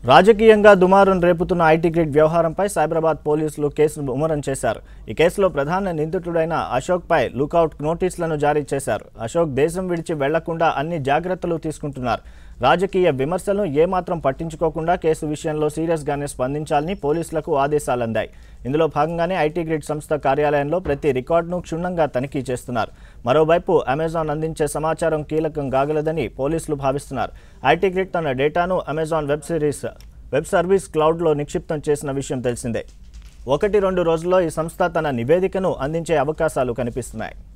రాజకీయంగా దుమారం రేపుతున్న IT grid వ్యవహారంపై సైబరాబాద్ పోలీసులు కేసును ముమ్మరం చేశారు ఈ కేసులో ప్రధాన నిందితుడైన అశోక్పై లుకౌట్ నోటీసులను జారీ చేశారు అశోక్ దేశం విడిచి వెళ్లకుండా అన్ని జాగ్రత్తలు తీసుకుంటున్నారు రాజకీయ విమర్శలను ఏమాత్రం పట్టించుకోకుండా కేసు విషయంలో సీరియస్గానే స్పందించాలని పోలీసులకు ఆదేశాలు అందాయి ఇందులో భాగంగానే ఐటీ గ్రిడ్ సంస్థ కార్యాలయంలో ప్రతి రికార్డును క్షుణ్ణంగా తనిఖీ చేస్తున్నారు మరోవైపు అమెజాన్ అందించే సమాచారం కీలకం కాగలదని పోలీసులు భావిస్తున్నారు ఐటీ గ్రిడ్ తన డేటాను Amazon web series web service క్లౌడ్లో నిక్షిప్తం చేసిన విషయం తెలిసిందే ఒకటి రెండు రోజుల్లో ఈ సంస్థ తన నివేదికను అందించే అవకాశాలు కనిపిస్తున్నాయి